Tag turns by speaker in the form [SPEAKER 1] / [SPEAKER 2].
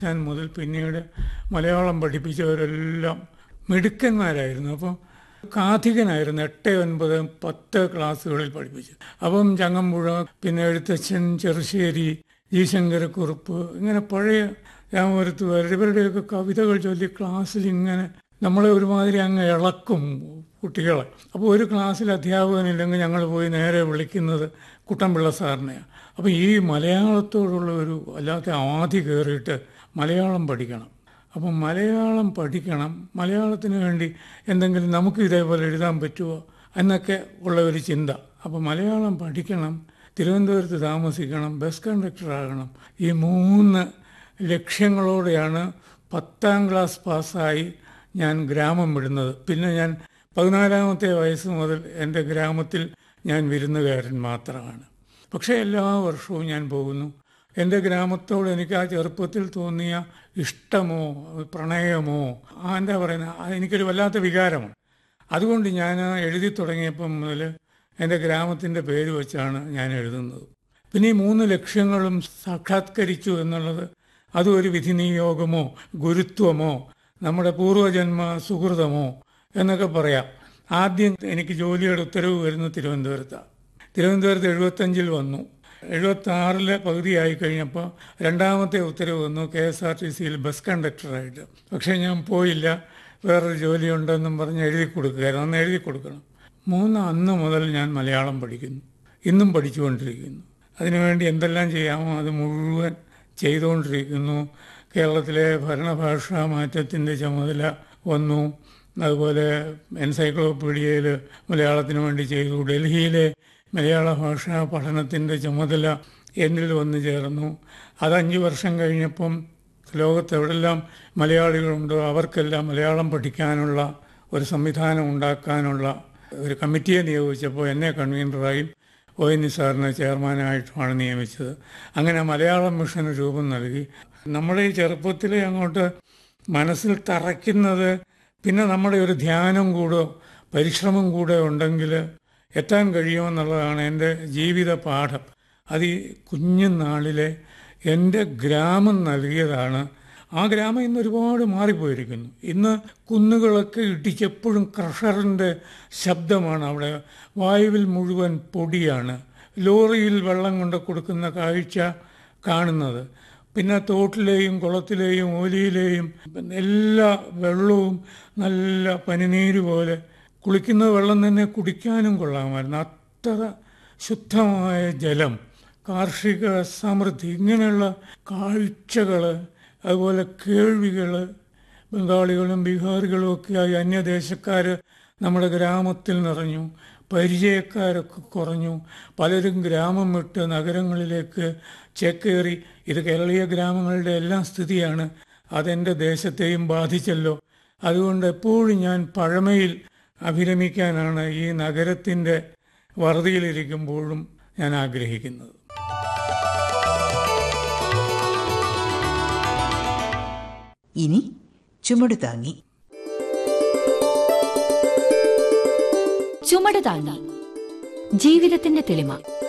[SPEAKER 1] ഞാൻ മുതൽ പിന്നീട് മലയാളം പഠിപ്പിച്ചവരെല്ലാം മിടുക്കന്മാരായിരുന്നു അപ്പം കാഥികനായിരുന്നു എട്ട് ഒൻപത് പത്ത് ക്ലാസ്സുകളിൽ പഠിപ്പിച്ചു അപ്പം ചങ്ങമ്പുഴ പിന്നെ എഴുത്തച്ഛൻ ചെറുശ്ശേരി ജി ശങ്കരക്കുറുപ്പ് ഇങ്ങനെ പഴയ രാമപുരത്ത് ഇവരുടെയൊക്കെ കവിതകൾ ചൊല്ലി ക്ലാസ്സിൽ ഇങ്ങനെ നമ്മളെ ഒരുമാതിരി അങ്ങ് ഇളക്കും കുട്ടികളെ അപ്പോൾ ഒരു ക്ലാസ്സിൽ അധ്യാപകനില്ലെങ്കിൽ ഞങ്ങൾ പോയി നേരെ വിളിക്കുന്നത് കുട്ടൻപിള്ള സാറിനെയാണ് അപ്പോൾ ഈ മലയാളത്തോടുള്ള ഒരു വല്ലാത്ത ആധി കയറിയിട്ട് മലയാളം പഠിക്കണം അപ്പം മലയാളം പഠിക്കണം മലയാളത്തിന് വേണ്ടി എന്തെങ്കിലും നമുക്ക് ഇതേപോലെ എഴുതാൻ പറ്റുമോ എന്നൊക്കെ ഉള്ള ഒരു ചിന്ത അപ്പോൾ മലയാളം പഠിക്കണം തിരുവനന്തപുരത്ത് താമസിക്കണം ബസ് കണ്ടക്ടറാകണം ഈ മൂന്ന് ലക്ഷ്യങ്ങളോടെയാണ് പത്താം ക്ലാസ് പാസ്സായി ഞാൻ ഗ്രാമം വിടുന്നത് പിന്നെ ഞാൻ പതിനാലാമത്തെ വയസ്സ് മുതൽ എൻ്റെ ഗ്രാമത്തിൽ ഞാൻ വിരുന്നുകാരൻ മാത്രമാണ് പക്ഷേ എല്ലാ വർഷവും ഞാൻ പോകുന്നു എൻ്റെ ഗ്രാമത്തോട് എനിക്ക് ആ ചെറുപ്പത്തിൽ തോന്നിയ ഇഷ്ടമോ പ്രണയമോ ആ എന്താ പറയുന്നത് എനിക്കൊരു വല്ലാത്ത വികാരമാണ് അതുകൊണ്ട് ഞാൻ എഴുതി തുടങ്ങിയപ്പം മുതൽ എൻ്റെ ഗ്രാമത്തിൻ്റെ പേര് വെച്ചാണ് ഞാൻ എഴുതുന്നത് പിന്നെ ഈ മൂന്ന് ലക്ഷ്യങ്ങളും സാക്ഷാത്കരിച്ചു എന്നുള്ളത് അതും ഒരു വിധി നിയോഗമോ ഗുരുത്വമോ നമ്മുടെ പൂർവജന്മ സുഹൃതമോ എന്നൊക്കെ പറയാം ആദ്യം എനിക്ക് ജോലിയുടെ ഉത്തരവ് വരുന്നത് തിരുവനന്തപുരത്താണ് തിരുവനന്തപുരത്ത് എഴുപത്തഞ്ചിൽ വന്നു എഴുപത്തി ആറിലെ പകുതിയായി കഴിഞ്ഞപ്പോൾ രണ്ടാമത്തെ ഉത്തരവ് വന്നു കെ എസ് ആർ ടി സിയിൽ ബസ് കണ്ടക്ടറായിട്ട് പക്ഷേ ഞാൻ പോയില്ല വേറൊരു ജോലിയുണ്ടെന്നും പറഞ്ഞ് എഴുതി കൊടുക്കുകയായിരുന്നു അന്ന് എഴുതി കൊടുക്കണം മൂന്ന് അന്ന് മുതൽ ഞാൻ മലയാളം പഠിക്കുന്നു ഇന്നും പഠിച്ചുകൊണ്ടിരിക്കുന്നു അതിനുവേണ്ടി എന്തെല്ലാം ചെയ്യാമോ അത് മുഴുവൻ ചെയ്തുകൊണ്ടിരിക്കുന്നു കേരളത്തിലെ ഭരണഭാഷാ മാറ്റത്തിൻ്റെ ചുമതല വന്നു അതുപോലെ എൻസൈക്ലോപീഡിയയിൽ മലയാളത്തിന് വേണ്ടി ചെയ്തു ഡൽഹിയിലെ മലയാള ഭാഷാ പഠനത്തിൻ്റെ ചുമതല എന്നിൽ വന്നു ചേർന്നു അത് അഞ്ച് വർഷം കഴിഞ്ഞപ്പം ലോകത്ത് എവിടെല്ലാം മലയാളികളുണ്ടോ അവർക്കെല്ലാം മലയാളം പഠിക്കാനുള്ള ഒരു സംവിധാനം ഉണ്ടാക്കാനുള്ള ഒരു കമ്മിറ്റിയെ നിയോഗിച്ചപ്പോൾ എന്നെ കൺവീനറായും ഒ എൻ സാറിനെ ചെയർമാനായിട്ടുമാണ് നിയമിച്ചത് അങ്ങനെ മലയാളം മിഷന് രൂപം നൽകി നമ്മുടെ ഈ ചെറുപ്പത്തിലെ അങ്ങോട്ട് മനസ്സിൽ തറയ്ക്കുന്നത് പിന്നെ നമ്മുടെ ഒരു ധ്യാനം കൂടോ പരിശ്രമം കൂടെ ഉണ്ടെങ്കിൽ എത്താൻ കഴിയുമെന്നുള്ളതാണ് എൻ്റെ ജീവിത പാഠം അത് ഈ കുഞ്ഞുനാളിലെ എൻ്റെ ഗ്രാമം നൽകിയതാണ് ആ ഗ്രാമം ഇന്ന് ഒരുപാട് മാറിപ്പോയിരിക്കുന്നു ഇന്ന് കുന്നുകളൊക്കെ ഇടിച്ചെപ്പോഴും ക്രഷറിൻ്റെ ശബ്ദമാണ് അവിടെ വായുവിൽ മുഴുവൻ പൊടിയാണ് ലോറിയിൽ വെള്ളം കൊണ്ട് കൊടുക്കുന്ന കാഴ്ച കാണുന്നത് പിന്നെ തോട്ടിലെയും കുളത്തിലെയും ഓലിയിലെയും എല്ലാ വെള്ളവും നല്ല പനിനീര് പോലെ കുളിക്കുന്ന വെള്ളം തന്നെ കുടിക്കാനും കൊള്ളാമായിരുന്നു അത്ര ശുദ്ധമായ ജലം കാർഷിക സമൃദ്ധി ഇങ്ങനെയുള്ള കാഴ്ചകൾ അതുപോലെ കേൾവികൾ ബംഗാളികളും ബീഹാറികളും ഒക്കെയായി അന്യദേശക്കാർ നമ്മുടെ ഗ്രാമത്തിൽ നിറഞ്ഞു പരിചയക്കാരൊക്കെ കുറഞ്ഞു പലരും ഗ്രാമം വിട്ട് നഗരങ്ങളിലേക്ക് ചേക്കേറി ഇത് കേരളീയ ഗ്രാമങ്ങളുടെ എല്ലാം സ്ഥിതിയാണ് അതെൻ്റെ ദേശത്തെയും ബാധിച്ചല്ലോ അതുകൊണ്ട് എപ്പോഴും ഞാൻ പഴമയിൽ അഭിരമിക്കാനാണ് ഈ നഗരത്തിൻ്റെ വറുതിയിലിരിക്കുമ്പോഴും ഞാൻ ആഗ്രഹിക്കുന്നത്
[SPEAKER 2] ഇനി ചുമട് താങ്ങി
[SPEAKER 3] ചുമട് താങ്ങി ജീവിതത്തിന്റെ തെളിമ